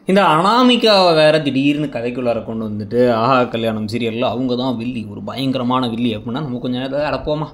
இந்த அனாமிகாவை வேற திடீர்னு கதைக்குள்ளார கொண்டு வந்துட்டு ஆஹா கல்யாணம் சீரியலில் அவங்க தான் வில்லி ஒரு பயங்கரமான வில்லி அப்படின்னா நம்ம கொஞ்சம் நேரத்தில் அடப்போமா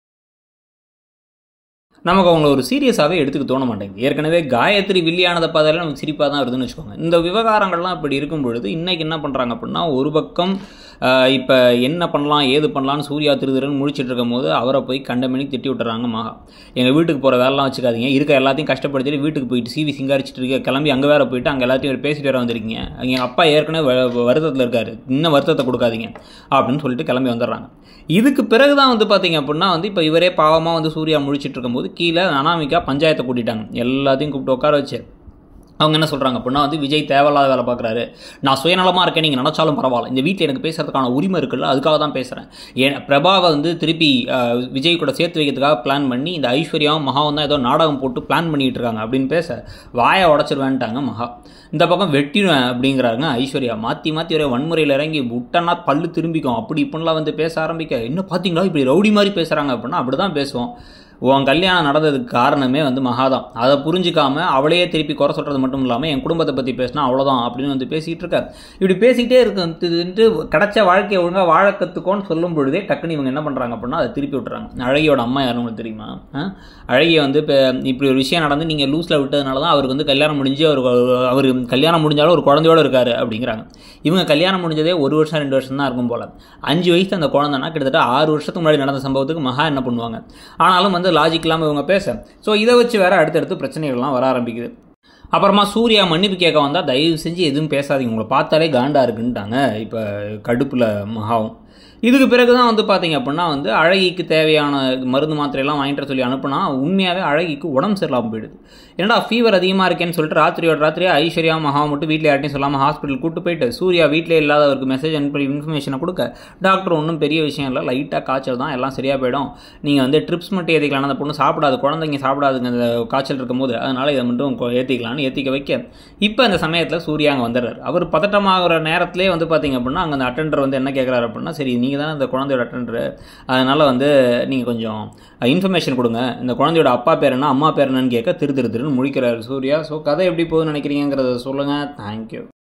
நமக்கு அவங்கள ஒரு சீரியஸாகவே எடுத்துக்க தோண மாட்டேங்குது ஏற்கனவே காயத்ரி வில்லியானதை பார்த்தாலே நமக்கு சிரிப்பாக தான் வருதுன்னு வச்சுக்கோங்க இந்த விவகாரங்கள்லாம் இப்படி இருக்கும் பொழுது இன்றைக்கி என்ன பண்ணுறாங்க அப்படின்னா ஒரு பக்கம் இப்போ என்ன பண்ணலாம் ஏது பண்ணலாம்னு சூர்யா திருதிரன் முழிச்சிட்டு இருக்கும் போது அவரை போய் கண்டமணிக்கு திட்டி விட்டுறாங்க மகா எங்கள் வீட்டுக்கு போகிற வேலைலாம் வச்சுக்காதீங்க இருக்க எல்லாத்தையும் கஷ்டப்படுத்திட்டு வீட்டுக்கு போயிட்டு சிவி சிங்காரிச்சிட்டு இருக்க கிளம்பி அங்கே வேற போயிட்டு அங்கே எல்லாத்தையும் பேசிட்டு வேற வந்திருக்கீங்க எங்கள் அப்பா ஏற்கனவே வ- வருத்தத்தில் இருக்காரு இன்னும் வருத்தத்தை கொடுக்காதீங்க அப்படின்னு சொல்லிட்டு கிளம்பி வந்துடுறாங்க இதுக்கு பிறகு தான் வந்து பார்த்தீங்க அப்படின்னா வந்து இப்போ இவரே பாவமாக வந்து சூர்யா முழிச்சிட்டு இருக்கும்போது கீழே அனாமிகா பஞ்சாயத்தை கூட்டிட்டாங்க எல்லாத்தையும் கூப்பிட்டு உட்கார வச்சு அவங்க என்ன சொல்கிறாங்க அப்படின்னா வந்து விஜய் தேவையில்லாத வேலை பார்க்குறாரு நான் சுயநலமாக இருக்கேன் நீங்கள் நினச்சாலும் பரவாயில்ல இந்த வீட்டில் எனக்கு பேசுறதுக்கான உரிமை இருக்குல்ல அதுக்காக தான் பேசுகிறேன் ஏன் பிரபாவை வந்து திருப்பி அஹ், விஜய் கூட சேர்த்து வைக்கிறதுக்காக பிளான் பண்ணி இந்த ஐஸ்வர்யாவும் மகாவும் தான் ஏதோ நாடகம் போட்டு பிளான் பண்ணிட்டு இருக்காங்க அப்படின்னு பேச வாயை உடச்சிருவேன்ட்டாங்க மகா இந்த பக்கம் வெட்டிடுவேன் அப்படிங்கிறாங்க ஐஸ்வர்யா மாற்றி மாற்றி ஒரே வன்முறையில் இறங்கி விட்டனா பல்லு திரும்பிக்கும் அப்படி இப்படிலாம் வந்து பேச ஆரம்பிக்க இன்னும் பார்த்தீங்களா இப்படி ரவுடி மாதிரி பேசுகிறாங்க அப்படின்னா அப்படி தான் பேசுவோம் உன் கல்யாணம் நடந்ததுக்கு காரணமே வந்து மகாதான் அதை புரிஞ்சுக்காம அவளையே திருப்பி குறை சொல்கிறது மட்டும் இல்லாமல் என் குடும்பத்தை பற்றி பேசினா அவ்வளோதான் அப்படின்னு வந்து பேசிகிட்டு இருக்க இப்படி பேசிக்கிட்டே இருக்குன்ட்டு கிடைச்ச வாழ்க்கையை ஒழுங்காக வாழ கற்றுக்கோன்னு சொல்லும் பொழுதே டக்குன்னு இவங்க என்ன பண்ணுறாங்க அப்படின்னா அதை திருப்பி விட்டுறாங்க அழகியோட அம்மா யாரும் உங்களுக்கு தெரியுமா ஆ? அழகிய வந்து இப்போ இப்படி ஒரு விஷயம் நடந்து நீங்கள் லூஸில் விட்டதுனால தான் அவருக்கு வந்து கல்யாணம் முடிஞ்சு அவர் அவர் கல்யாணம் முடிஞ்சாலும் ஒரு குழந்தையோட இருக்காரு அப்படிங்கிறாங்க இவங்க கல்யாணம் முடிஞ்சதே ஒரு வருஷம் ரெண்டு வருஷம் தான் இருக்கும் போல அஞ்சு வயசு அந்த குழந்தைனா கிட்டத்தட்ட ஆறு வருஷத்துக்கு முன்னாடி நடந்த சம்பவத்துக்கு மகா என்ன பண்ணுவாங்க ஆனாலும் வந்து லாஜிக் இல்லாமல் இவங்க பேச ஸோ இதை வச்சு வேற அடுத்தடுத்து பிரச்சனைகள்லாம் வர ஆரம்பிக்குது அப்புறமா சூர்யா மன்னிப்பு கேட்க வந்தால் தயவு செஞ்சு எதுவும் பேசாதீங்க உங்களை பார்த்தாலே காண்டா இருக்குன்ட்டாங்க இப்போ கடுப்பில் மகாவும் இதுக்கு பிறகு தான் வந்து பார்த்தீங்க அப்படின்னா வந்து அழகிக்கு தேவையான மருந்து மாத்திரையெல்லாம் வாங்கிட்டு வர சொல்லி அனுப்புனா உண்மையாகவே அழகிக்கு உடம்பு சரியில்லாமல் போயிடுது என்னடா ஃபீவர் அதிகமாக இருக்கேன்னு சொல்லிட்டு ராத்திரியோட ராத்திரியே ஐஸ்வர்யா மகா மட்டும் வீட்டில் யார்ட்டையும் சொல்லாமல் ஹாஸ்பிட்டல் கூட்டு போயிட்டு சூர்யா வீட்டிலே இல்லாதவருக்கு மெசேஜ் அனுப்பி இன்ஃபர்மேஷனை கொடுக்க டாக்டர் ஒன்றும் பெரிய விஷயம் இல்லை லைட்டாக காய்ச்சல் தான் எல்லாம் சரியாக போயிடும் நீங்கள் வந்து ட்ரிப்ஸ் மட்டும் ஏற்றிக்கலாம் அந்த பொண்ணு சாப்பிடாது குழந்தைங்க சாப்பிடாதுங்க அந்த காய்ச்சல் இருக்கும்போது அதனால் இதை மட்டும் கொ- ஏற்றிக்கலாம்னு ஏற்றிக்க வைக்க இப்போ அந்த சமயத்தில் சூர்யா அங்கே வந்துடுறாரு அவர் பதட்டமாகிற நேரத்திலே வந்து பார்த்தீங்க அப்படின்னா அங்கே அந்த அட்டெண்டர் வந்து என்ன கேட்குறாரு அப்படின்னா சரி நீங்கள் தானே இந்த குழந்தையோட அட்டெண்டர் அதனால் வந்து நீங்கள் கொஞ்சம் இன்ஃபர்மேஷன் கொடுங்க இந்த குழந்தையோட அப்பா பேர் என்ன அம்மா பேர் என்னன்னு கேட்க திரு திரு திருன்னு முழிக்கிறாரு சூர்யா ஸோ கதை எப்படி போகுதுன்னு நினைக்கிறீங்கிறத சொல்லுங்கள் தேங்க்யூ